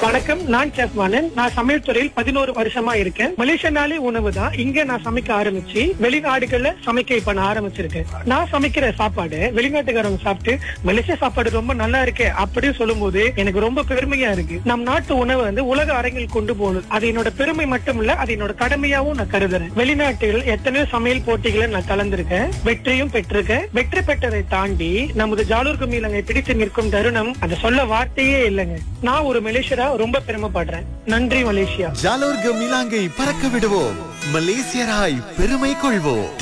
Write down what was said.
வணக்கம் நான் செஃப் வாணன் நான் சமையல் துறையில் பதினோரு வருஷமா இருக்கேன் மலேசியனாலே உணவு தான் இங்க நான் சமைக்க ஆரம்பிச்சு வெளிநாடுகள்ல சமைக்க இப்ப நான் ஆரம்பிச்சிருக்கேன் நான் சமைக்கிற சாப்பாடு வெளிநாட்டுக்காரங்க சாப்பிட்டு மலேசிய சாப்பாடு ரொம்ப நல்லா இருக்கே அப்படின்னு சொல்லும்போது எனக்கு ரொம்ப பெருமையா இருக்கு நம் நாட்டு உணவை வந்து உலக அரங்கில் கொண்டு போகணும் அது என்னோட பெருமை மட்டும் இல்ல அது என்னோட கடமையாவும் நான் கருதுறேன் வெளிநாட்டுகள் எத்தனையோ சமையல் போட்டிகளை நான் கலந்திருக்கேன் வெற்றியும் பெற்றிருக்கேன் வெற்றி பெற்றதை தாண்டி நமது ஜாலூர் கும்மியிலங்கை பிடித்து நிற்கும் தருணம் அதை சொல்ல வார்த்தையே இல்லைங்க நான் ஒரு மலேசியரா ரொம்ப பெருமைப்படுறேன் நன்றி மலேசியா ஜாலோர்க மிலாங்கை பறக்க விடுவோம் மலேசியராய் பெருமை கொள்வோம்